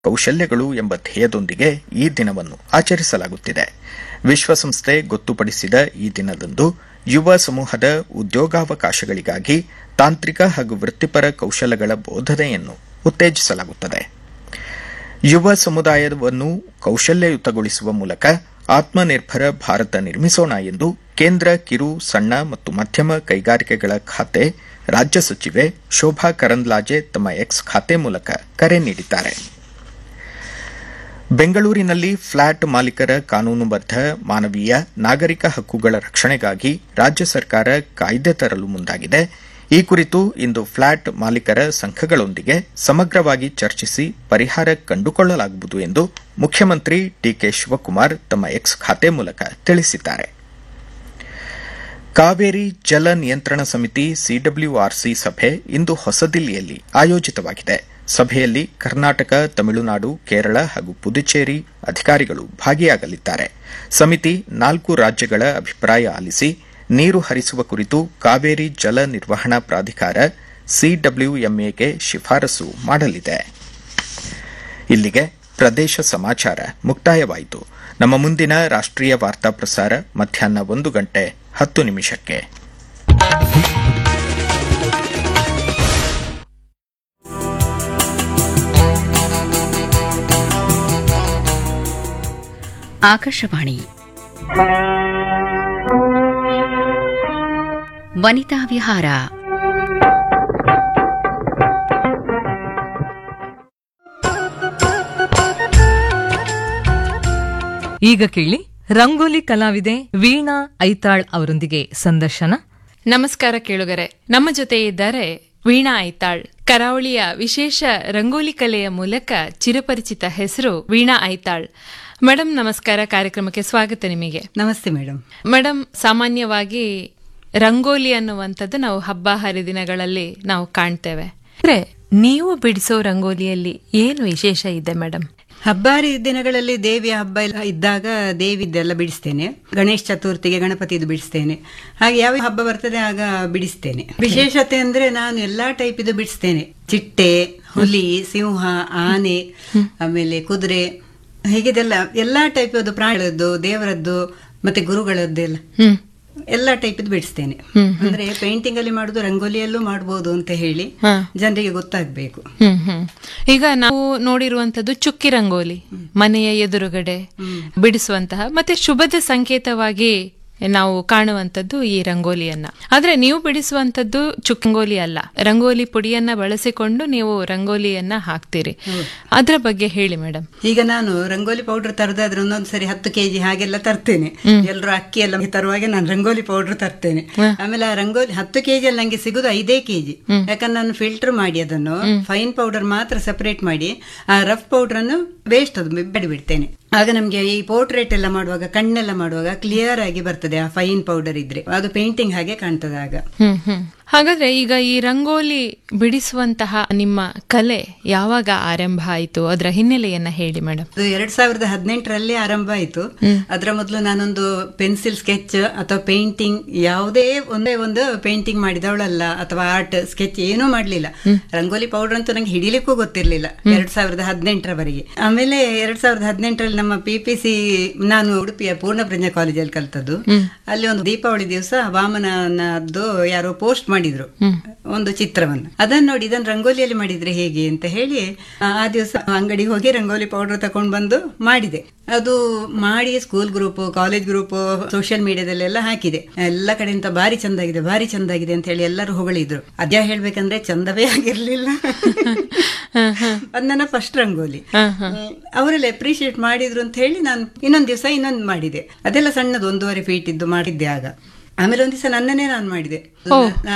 ಕೌಶಲ್ಯಗಳು ಎಂಬ ಧ್ಯೇಯದೊಂದಿಗೆ ಈ ದಿನವನ್ನು ಆಚರಿಸಲಾಗುತ್ತಿದೆ ವಿಶ್ವಸಂಸ್ಥೆ ಗೊತ್ತುಪಡಿಸಿದ ಈ ದಿನದಂದು ಯುವ ಸಮೂಹದ ಉದ್ಯೋಗಾವಕಾಶಗಳಿಗಾಗಿ ತಾಂತ್ರಿಕ ಹಾಗೂ ವೃತ್ತಿಪರ ಕೌಶಲ್ಯಗಳ ಬೋಧನೆಯನ್ನು ಉತ್ತೇಜಿಸಲಾಗುತ್ತದೆ ಯುವ ಸಮುದಾಯವನ್ನು ಕೌಶಲ್ಯಯುತಗೊಳಿಸುವ ಮೂಲಕ ಆತ್ಮನಿರ್ಭರ ಭಾರತ ನಿರ್ಮಿಸೋಣ ಎಂದು ಕೇಂದ್ರ ಕಿರು ಸಣ್ಣ ಮತ್ತು ಮಧ್ಯಮ ಕೈಗಾರಿಕೆಗಳ ಖಾತೆ ರಾಜ್ಯ ಸಚಿವೆ ಶೋಭಾ ಕರಂದ್ಲಾಜೆ ತಮ್ಮ ಎಕ್ಸ್ ಖಾತೆ ಮೂಲಕ ಕರೆ ನೀಡಿದ್ದಾರೆ ಬೆಂಗಳೂರಿನಲ್ಲಿ ಫ್ಲಾಟ್ ಮಾಲೀಕರ ಕಾನೂನುಬದ್ಧ ಮಾನವೀಯ ನಾಗರಿಕ ಹಕ್ಕುಗಳ ರಕ್ಷಣೆಗಾಗಿ ರಾಜ್ಯ ಸರ್ಕಾರ ಕಾಯ್ದೆ ತರಲು ಮುಂದಾಗಿದೆ ಈ ಕುರಿತು ಇಂದು ಫ್ಲಾಟ್ ಮಾಲೀಕರ ಸಂಘಗಳೊಂದಿಗೆ ಸಮಗ್ರವಾಗಿ ಚರ್ಚಿಸಿ ಪರಿಹಾರ ಕಂಡುಕೊಳ್ಳಲಾಗುವುದು ಎಂದು ಮುಖ್ಯಮಂತ್ರಿ ಡಿಕೆ ಶಿವಕುಮಾರ್ ತಮ್ಮ ಎಕ್ಸ್ ಖಾತೆ ಮೂಲಕ ತಿಳಿಸಿದ್ದಾರೆ ಕಾವೇರಿ ಜಲ ನಿಯಂತ್ರಣ ಸಮಿತಿ ಸಿಡಬ್ಲ್ಯೂಆರ್ಸಿ ಸಭೆ ಇಂದು ಹೊಸದಿಲ್ಲಿಯಲ್ಲಿ ಆಯೋಜಿತವಾಗಿದೆ ಸಭೆಯಲ್ಲಿ ಕರ್ನಾಟಕ ತಮಿಳುನಾಡು ಕೇರಳ ಹಾಗೂ ಪುದುಚೇರಿ ಅಧಿಕಾರಿಗಳು ಭಾಗಿಯಾಗಲಿದ್ದಾರೆ ಸಮಿತಿ ನಾಲ್ಕು ರಾಜ್ಯಗಳ ಅಭಿಪ್ರಾಯ ಆಲಿಸಿ ನೀರು ಹರಿಸುವ ಕುರಿತು ಕಾವೇರಿ ಜಲ ನಿರ್ವಹಣಾ ಪ್ರಾಧಿಕಾರ ಸಿಡಬ್ಲ್ಯೂಎಂಎಗೆ ಶಿಫಾರಸು ಮಾಡಲಿದೆ ಇಲ್ಲಿಗೆ ಪ್ರದೇಶ ಸಮಾಚಾರ ಮುಕ್ತಾಯವಾಯಿತು ನಮ್ಮ ಮುಂದಿನ ರಾಷ್ಟ್ರೀಯ ವಾರ್ತಾ ಪ್ರಸಾರ ಮಧ್ಯಾಹ್ನ ಒಂದು ಗಂಟೆ ಹತ್ತು ನಿಮಿಷಕ್ಕೆ ಆಕಾಶವಾಣಿ ವನಿತಾ ವಿಹಾರ ಈಗ ಕೇಳಿ ರಂಗೋಲಿ ಕಲಾವಿದೆ ವೀಣಾ ಐತಾಳ್ ಅವರೊಂದಿಗೆ ಸಂದರ್ಶನ ನಮಸ್ಕಾರ ಕೇಳುಗರೆ ನಮ್ಮ ಜೊತೆ ಇದ್ದಾರೆ ವೀಣಾ ಐತಾಳ್ ಕರಾವಳಿಯ ವಿಶೇಷ ರಂಗೋಲಿ ಕಲೆಯ ಮೂಲಕ ಚಿರಪರಿಚಿತ ಹೆಸರು ವೀಣಾ ಐತಾಳ್ ಮೇಡಮ್ ನಮಸ್ಕಾರ ಕಾರ್ಯಕ್ರಮಕ್ಕೆ ಸ್ವಾಗತ ನಿಮಗೆ ನಮಸ್ತೆ ಮೇಡಮ್ ಮೇಡಮ್ ಸಾಮಾನ್ಯವಾಗಿ ರಂಗೋಲಿ ಅನ್ನುವಂಥದ್ದು ನಾವು ಹಬ್ಬ ಹರಿದಿನಗಳಲ್ಲಿ ನಾವು ಕಾಣ್ತೇವೆ ಅಂದ್ರೆ ನೀವು ಬಿಡಿಸೋ ರಂಗೋಲಿಯಲ್ಲಿ ಏನು ವಿಶೇಷ ಇದೆ ಮೇಡಮ್ ಹಬ್ಬಾರಿ ದಿನಗಳಲ್ಲಿ ದೇವಿಯ ಹಬ್ಬ ಎಲ್ಲ ಇದ್ದಾಗ ದೇವಿದ್ದೆಲ್ಲ ಬಿಡಿಸ್ತೇನೆ ಗಣೇಶ ಚತುರ್ಥಿಗೆ ಗಣಪತಿದು ಬಿಡಿಸ್ತೇನೆ ಹಾಗೆ ಯಾವ ಹಬ್ಬ ಬರ್ತದೆ ಆಗ ಬಿಡಿಸ್ತೇನೆ ವಿಶೇಷತೆ ಅಂದ್ರೆ ನಾನು ಎಲ್ಲಾ ಟೈಪ್ ಇದು ಬಿಡಿಸ್ತೇನೆ ಚಿಟ್ಟೆ ಹುಲಿ ಸಿಂಹ ಆನೆ ಆಮೇಲೆ ಕುದುರೆ ಹೀಗಿದೆಲ್ಲ ಎಲ್ಲಾ ಟೈಪ್ ಅದು ಪ್ರಾಣಿಗಳದ್ದು ದೇವರದ್ದು ಮತ್ತೆ ಗುರುಗಳದ್ದೆಲ್ಲ ಹ್ಮ್ ಎಲ್ಲ ಟೈಪ್ ಇದು ಬಿಡಿಸ್ತೇನೆ ಅಂದ್ರೆ ಪೇಂಟಿಂಗ್ ಅಲ್ಲಿ ಮಾಡುದು ರಂಗೋಲಿಯಲ್ಲೂ ಮಾಡಬಹುದು ಅಂತ ಹೇಳಿ ಹಾ. ಜನರಿಗೆ ಗೊತ್ತಾಗ್ಬೇಕು ಹ್ಮ್ ಹ್ಮ್ ಈಗ ನಾವು ನೋಡಿರುವಂತದ್ದು ಚುಕ್ಕಿ ರಂಗೋಲಿ ಮನೆಯ ಎದುರುಗಡೆ ಬಿಡಿಸುವಂತಹ ಮತ್ತೆ ಶುಭದ ಸಂಕೇತವಾಗಿ ನಾವು ಕಾಣುವಂತದ್ದು ಈ ರಂಗೋಲಿಯನ್ನ ಆದ್ರೆ ನೀವು ಬಿಡಿಸುವಂತದ್ದು ಚುಕ್ಕಂಗೋಲಿ ಅಲ್ಲ ರಂಗೋಲಿ ಪುಡಿಯನ್ನ ಬಳಸಿಕೊಂಡು ನೀವು ರಂಗೋಲಿಯನ್ನ ಹಾಕ್ತೀರಿ ಅದ್ರ ಬಗ್ಗೆ ಹೇಳಿ ಮೇಡಮ್ ಈಗ ನಾನು ರಂಗೋಲಿ ಪೌಡರ್ ತರದಾದ್ರೆ ಒಂದೊಂದ್ಸರಿ ಹತ್ತು ಕೆಜಿ ಹಾಗೆಲ್ಲ ತರ್ತೇನೆ ಎಲ್ಲರೂ ಅಕ್ಕಿ ಎಲ್ಲ ತರುವಾಗ ನಾನು ರಂಗೋಲಿ ಪೌಡರ್ ತರ್ತೇನೆ ಆಮೇಲೆ ಆ ರಂಗೋಲಿ ಹತ್ತು ಕೆಜಿ ಅಲ್ಲಿ ನಂಗೆ ಸಿಗುದು ಐದೇ ಕೆಜಿ ಯಾಕಂದ್ರೆ ನಾನು ಫಿಲ್ಟರ್ ಮಾಡಿ ಅದನ್ನು ಫೈನ್ ಪೌಡರ್ ಮಾತ್ರ ಸಪರೇಟ್ ಮಾಡಿ ಆ ರಫ್ ಪೌಡರ್ ಅನ್ನು ವೇಸ್ಟ್ ಅದು ಬಿಡಿ ಬಿಡ್ತೇನೆ ಆಗ ನಮ್ಗೆ ಈ ಪೋರ್ಟ್ರೇಟ್ ಎಲ್ಲ ಮಾಡುವಾಗ ಕಣ್ಣೆಲ್ಲ ಮಾಡುವಾಗ ಕ್ಲಿಯರ್ ಆಗಿ ಬರ್ತದೆ ಆ ಫೈನ್ ಪೌಡರ್ ಇದ್ರೆ ಅದು ಪೇಂಟಿಂಗ್ ಹಾಗೆ ಕಾಣ್ತದೆ ಆಗ ಹ್ಮ್ ಹ್ಮ್ ಹಾಗಾದ್ರೆ ಈಗ ಈ ರಂಗೋಲಿ ಬಿಡಿಸುವಂತಹ ನಿಮ್ಮ ಕಲೆ ಯಾವಾಗ ಆರಂಭ ಆಯಿತು ಅದರ ಹಿನ್ನೆಲೆಯನ್ನ ಹೇಳಿ ಮೇಡಮ್ ಅದು ಎರಡ್ ಸಾವಿರದ ಹದಿನೆಂಟರಲ್ಲಿ ಆರಂಭ ಆಯ್ತು ಅದರ ಮೊದಲು ನಾನೊಂದು ಪೆನ್ಸಿಲ್ ಸ್ಕೆಚ್ ಅಥವಾ ಪೇಂಟಿಂಗ್ ಯಾವುದೇ ಒಂದೇ ಒಂದು ಪೇಂಟಿಂಗ್ ಮಾಡಿದವಳಲ್ಲ ಅಥವಾ ಆರ್ಟ್ ಸ್ಕೆಚ್ ಏನೂ ಮಾಡ್ಲಿಲ್ಲ ರಂಗೋಲಿ ಪೌಡರ್ ಅಂತೂ ನಂಗೆ ಹಿಡಿಲಿಕ್ಕೂ ಗೊತ್ತಿರ್ಲಿಲ್ಲ ಎರಡ್ ಸಾವಿರದ ಹದಿನೆಂಟರವರೆಗೆ ಆಮೇಲೆ ಎರಡ್ ಸಾವಿರದ ಹದಿನೆಂಟರಲ್ಲಿ ನಮ್ಮ ಪಿ ಪಿ ಸಿ ನಾನು ಉಡುಪಿಯ ಪೂರ್ಣಪ್ರಜ್ಞಾ ಕಾಲೇಜಲ್ಲಿ ಕಲ್ತದ್ದು ಅಲ್ಲಿ ಒಂದು ದೀಪಾವಳಿ ದಿವಸ ವಾಮನದ್ದು ಯಾರೋ ಪೋಸ್ಟ್ ಮಾಡಿದ್ರು ಒಂದು ಚಿತ್ರವನ್ನು ಅದನ್ನ ನೋಡಿ ಇದನ್ನ ರಂಗೋಲಿಯಲ್ಲಿ ಮಾಡಿದ್ರೆ ಹೇಗೆ ಅಂತ ಹೇಳಿ ಆ ಆ ದಿವಸ ಅಂಗಡಿಗೆ ಹೋಗಿ ರಂಗೋಲಿ ಪೌಡರ್ ತಗೊಂಡು ಬಂದು ಮಾಡಿದೆ ಅದು ಮಾಡಿ school group college group social ಮೀಡಿಯಾದಲ್ಲೆಲ್ಲ ಹಾಕಿದೆ ಎಲ್ಲ ಕಡೆಯಿಂದ ಬಾರಿ ಚಂದಾಗಿದೆ ಬಾರಿ ಚಂದಾಗಿದೆ ಅಂತ ಹೇಳಿ ಎಲ್ಲರೂ ಹೊಗಳಿದ್ರು ಅದ್ಯಾ ಹೇಳ್ಬೇಕಂದ್ರೆ ಚಂದವೇ ಆಗಿರ್ಲಿಲ್ಲ ಅದ್ ನನ್ನ ಫಸ್ಟ್ ರಂಗೋಲಿ ಹ್ಮ್, ಅವರೆಲ್ಲ ಅಪ್ರಿಶಿಯೇಟ್ ಮಾಡಿದ್ರು ಅಂತ ಹೇಳಿ ನಾನು ಇನ್ನೊಂದ್ ದಿವಸ ಇನ್ನೊಂದು ಮಾಡಿದೆ ಅದೆಲ್ಲ ಸಣ್ಣದು ಒಂದೂವರೆ ಫೀಟ್ ಇದ್ದು ಮಾಡಿದ್ದೆ ಆಗ ಆಮೇಲೆ ಒಂದ್ ದಿವಸ ನನ್ನನ್ನೇ ನಾನು ಮಾಡಿದೆ ಹಾ.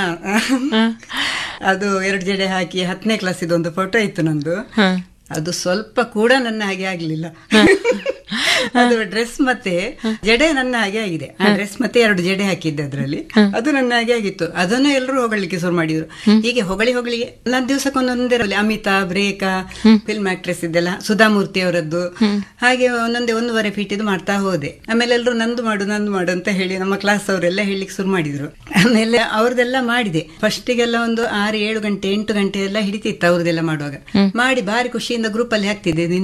ಅದು ಎರಡು ಜಡೆ ಹಾಕಿ ಹತ್ತನೇ ಕ್ಲಾಸ್ ಒಂದು ಫೋಟೋ ಇತ್ತು ನಂದು ಅದು ಸ್ವಲ್ಪ ಕೂಡ ನನ್ನ ಹಾಗೆ ಆಗ್ಲಿಲ್ಲ ಅದು ಡ್ರೆಸ್ ಮತ್ತೆ ಜಡೆ ನನ್ನ ಹಾಗೆ ಆಗಿದೆ ಆ ಡ್ರೆಸ್ ಮತ್ತೆ ಎರಡು ಜಡೆ ಹಾಕಿದ್ದೆ ಅದರಲ್ಲಿ ಅದು ನನ್ನ ಹಾಗೆ ಆಗಿತ್ತು ಅದನ್ನು ಎಲ್ಲರೂ ಹೊಗಳಿಕ್ಕೆ ಶುರು ಮಾಡಿದ್ರು ಹೀಗೆ ಹೊಗಳಿ ಹೊಗಳಿ ನನ್ನ ದಿವಸಕ್ಕೊಂದೊಂದೇ ರಂಗೋಲಿ. ಅಮಿತಾಬ್ ರೇಖಾ ಫಿಲ್ಮ್ ಆಕ್ಟ್ರೆಸ್ ಇದೆಲ್ಲ ಸುಧಾಮೂರ್ತಿ ಅವರದ್ದು ಹಾಗೆ ಒಂದೊಂದೇ ಒಂದೂವರೆ ಫೀಟ್ ಇದು ಮಾಡ್ತಾ ಹೋದೆ ಆಮೇಲೆ ಎಲ್ಲರೂ ನಂದು ಮಾಡು ನಂದು ಮಾಡು ಅಂತ ಹೇಳಿ ನಮ್ಮ ಕ್ಲಾಸ್ ಅವರೆಲ್ಲ ಹೇಳಲಿಕ್ಕೆ ಶುರು ಮಾಡಿದ್ರು ಆಮೇಲೆ ಅವ್ರದ್ದೆಲ್ಲ ಮಾಡಿದೆ ಫಸ್ಟಿಗೆಲ್ಲ ಒಂದು ಆರು ಏಳು ಗಂಟೆ ಎಂಟು ಗಂಟೆ ಎಲ್ಲ ಹಿಡಿತಿತ್ತು ಅವ್ರದ್ದೆಲ್ಲ ಮಾಡುವಾಗ ಮಾಡಿ ಭಾರಿ ಖುಷಿ ಖುಷಿಯಿಂದ ಗ್ರೂಪ್ ಅಲ್ಲಿ ಹಾಕ್ತಿದ್ದೆ